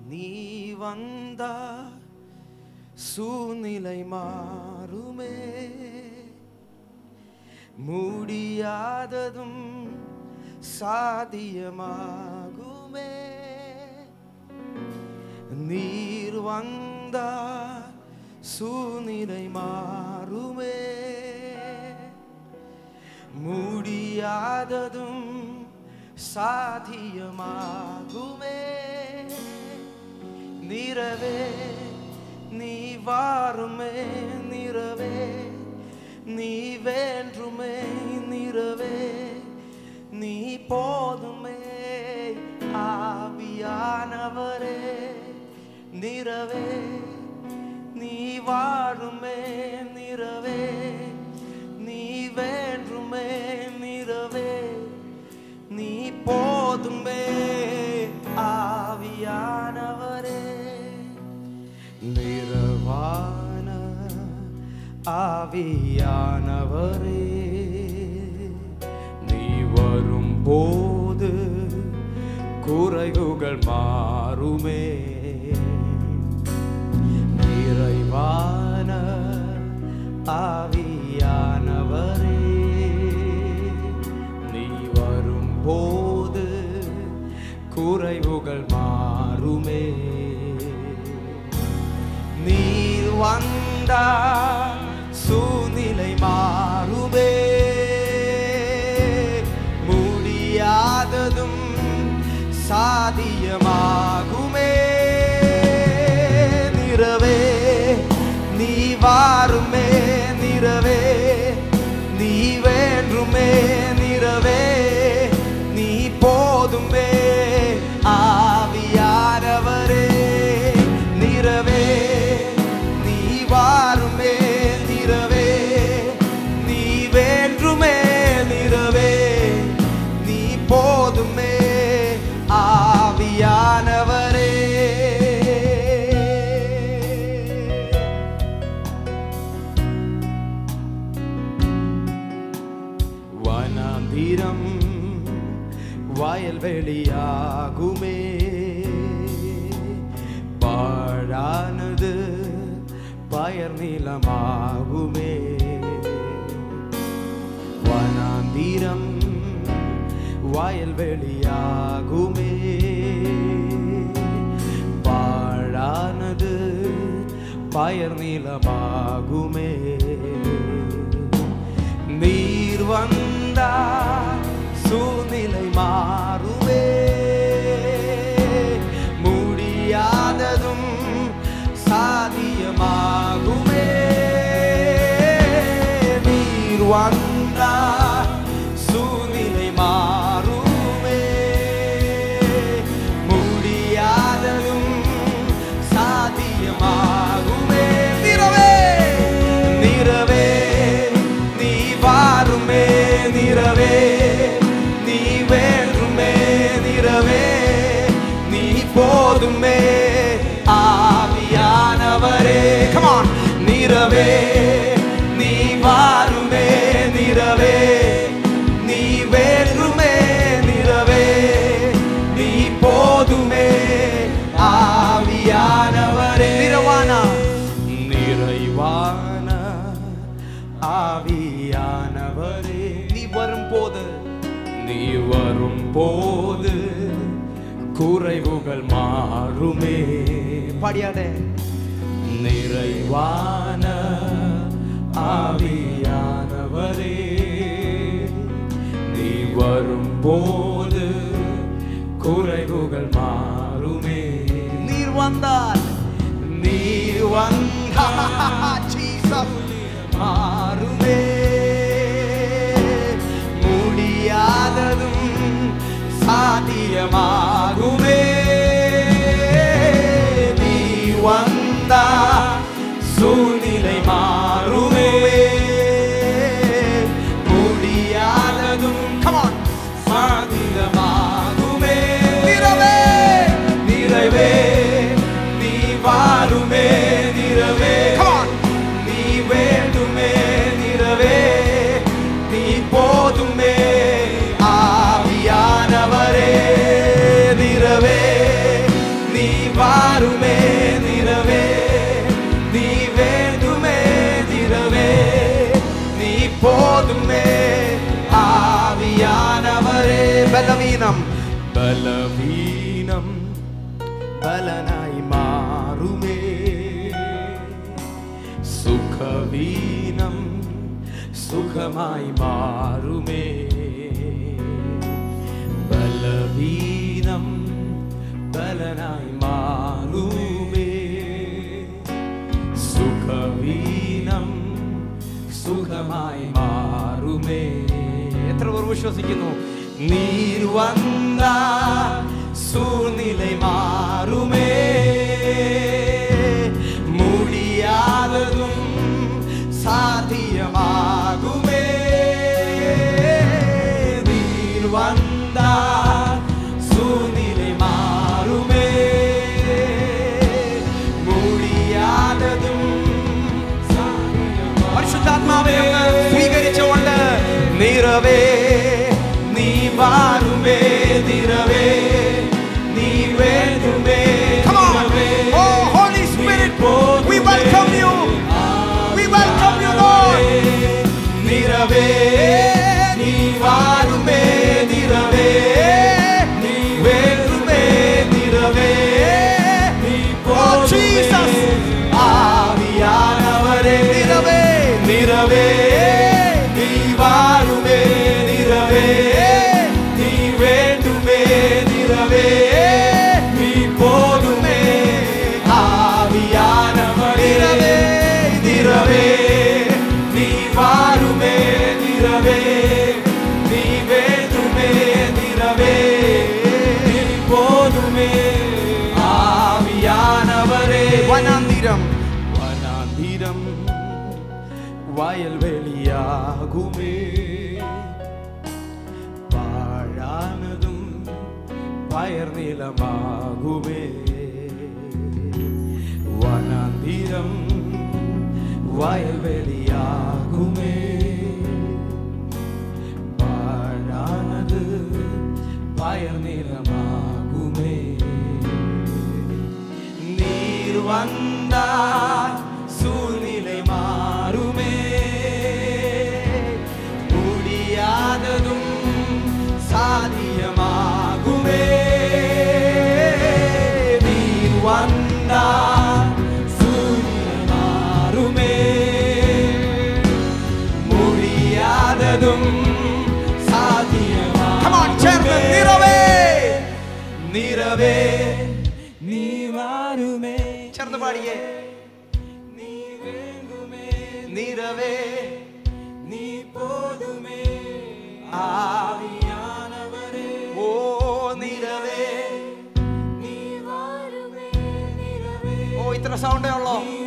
நீ வந்தா சூழ்நிலை மாறுமே முடியாததும் சாத்தியமாகுமே நீர் வந்தா சூழ்நிலை மாறுமே முடியாததும் சாத்தியமாகுமே நிறவே நீ வாருமே நிறவே நீ வேண்டுமே நிறவே நீ போதுமே ஆவியானவரே நிறவே நீ வாழுமே நிறவே நீ வேண்டுமே நிறவே நீ போதுமே ஆவியானவரே நிறவான ஆவியானவரே நீ வரும்போது குறைவுகள் மாறுமே நிறைவான ஆவியானவரே நீ வரும்போது குறைவுகள் மாறுமே நீர் வந்தா சூழ்நிலை மாறுமே முடியாததும் சாதியமாகுமே நிறவே நீ வாருமே நிறவே நீ வேண்டுமே நிறவே நீ போதுமே ஆவியானவரே நிறவே நீ வாருமே நிறவே நீ வேண்டுமே நிறவே நீ போதுமே ஆவியானவரே வனாந்திரம் வயல்வெளியாகுமே பாழானது பயர் நிலமாகுமே வனாந்திரம் வயல்வெளியாகுமே பாழானது பயர் நிலமாகுமே நீர் வந்தா சூழ்நிலை மாறுவே முடியாததும் சாதியமாகுமே நீர் வந்தா சூழ்நிலை மாறுமே முடியாததும் சாதியமாகுமே நிறவே நிறவே நீ வாருமே நிறவே நீ வேண்டுமே நிறவே நீ போதுமே ஆவியானவரே கமான் நிறவே நீ வாருமே நிறவே நீ வேண்டுமே நிறவே நீ போதுமே ஆவியானவரே நிறைவானா நிறைவான ஆவியானவரே நீ வரும்போது நீ வரும்போது குறைவுகள் மாறுமே படியாட நிறைவான ஆவியானவரே நீ வரும்போது குறைவுகள் மாறுமே நீர் வந்தால் நீர் வந்தால் ஜீசஸ் மாறுமே முடியாததும் சாத்தியமாகுமே நீ வந்தா சூழ்நிலை மாறுமே முடியாததும் கமான் சாத்தியமாகுமே நிறைவே நிறைவே நீ வாருமே நிற ബലഹീനം ബലനായി മാറുമേ സുഖവീനം സുഖമായി മാറുമേ ബലഹീനം ബലനായി മാറുമേ സുഖവീനം സുഖമായി മാറുമേ എത്ര പേർ വിശ്വസിക്കുന്നു നീർ വന്ന സൂനിலை മാറുമേ முடியாததும் சாத்தியமாகுமே நீர் வந்தால் சூழ்நிலை மாறுமே முடியாததும் പരിശുദ്ധാത്മാവെ അങ്ങ് സ്വീകരിച്ചുകൊണ്ട് നിറവേ നീ വാരുമേ നിറവേ നീ വേണ്ടുമേ Come on. Oh, Holy Spirit, we welcome you. We welcome you, Lord. നിറവേ നീ വാരുമേ നിറവേ നീ വേണ്ടുമേ നിറവേ നീ Jesus. ആവിയാനവരേ നിറവേ. നിറവേ നീ വാരുമേ നിറവേ നീ വേണ്ടുമേ നിറവേ നീ പോതുമേ ആവിയാനവരേ നിറവേ നീ വാരുമേ നിറവേ നീ വേണ്ടുമേ നിറവേ നീ പോതുമേ ആവിയാനവരേ വനാന്തരം വനാന്തരം വയൽവെളിയാകുമേ പാഴാനതും പയർനിലമാകുമേ വനാന്തരം വയൽവെളിയാകുമേ പാഴാനത് പയർനിലമാകുമേ நீர் வந்தால் சூழ்நிலை மாறுமே முடியாததும் சாதியமாகுமே நீர் வந்தால் சூழ்நிலை மாறுமே முடியாததும் சாதியமாகுமே Come on, ചേർന്ന് നിറവേ. നിറവേ നീ മാറുമേ ചേർന്ന് പാടിയേ നീ വേണ്ടുമേ നിറവേ നീ പോതുമേ ആവിയാനവരേ ഓ നിറവേ നീ വാരുമേ നിറവേ ഓ ഇത്ര സൗണ്ടേ ഉള്ളോ നീ